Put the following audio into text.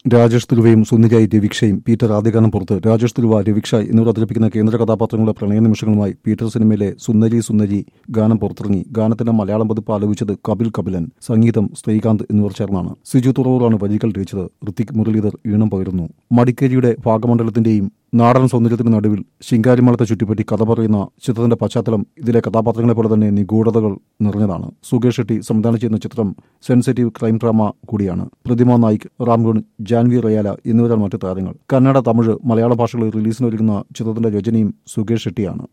രാജേഷ് ധ്രുവയും സുന്ദരിയായി രവിക്ഷയും പീറ്റർ ആദ്യഗാനം പുറത്ത് രാജേഷ് ധ്രുവ രവിക്ഷ എന്നിവർ അവതരിപ്പിക്കുന്ന കേന്ദ്ര കഥാപാത്രങ്ങളുടെ പ്രണയ നിമിഷങ്ങളുമായി പീറ്റർ സിനിമയിലെ സുന്ദരി സുന്ദരി ഗാനം പുറത്തിറങ്ങി ഗാനത്തിന്റെ മലയാളം പതിപ്പ് ആലോചിച്ചത് കപിൽ കപിലൻ സംഗീതം ശ്രീകാന്ത് എന്നിവർ ചേർന്നാണ് സിജു തുറവൂറാണ് വരികൾ രചിച്ചത് ഋത്തിക് മുരളീധർ ഈണം പകരുന്നു മടിക്കേരിയുടെ ഭാഗമണ്ഡലത്തിന്റെയും നാടൻ സൗന്ദര്യത്തിന് നടുവിൽ ശിങ്കാരിമളത്തെ ചുറ്റിപ്പറ്റി കഥ പറയുന്ന ചിത്രത്തിന്റെ പശ്ചാത്തലം ഇതിലെ കഥാപാത്രങ്ങളെ പോലെ തന്നെ നിഗൂഢതകൾ നിറഞ്ഞതാണ് സുകേഷ് ഷെട്ടി സംവിധാനം ചെയ്യുന്ന ചിത്രം സെൻസിറ്റീവ് ക്രൈം ഡ്രാമ കൂടിയാണ് പ്രതിമ നായിക് റാംഗുൺ ജാൻവി റയാല എന്നിവരാണ് മറ്റു താരങ്ങൾ കന്നഡ തമിഴ് മലയാള ഭാഷകളിൽ റിലീസിനൊരുങ്ങുന്ന ചിത്രത്തിന്റെ രചനയും സുകേഷ് ഷെട്ടിയാണ്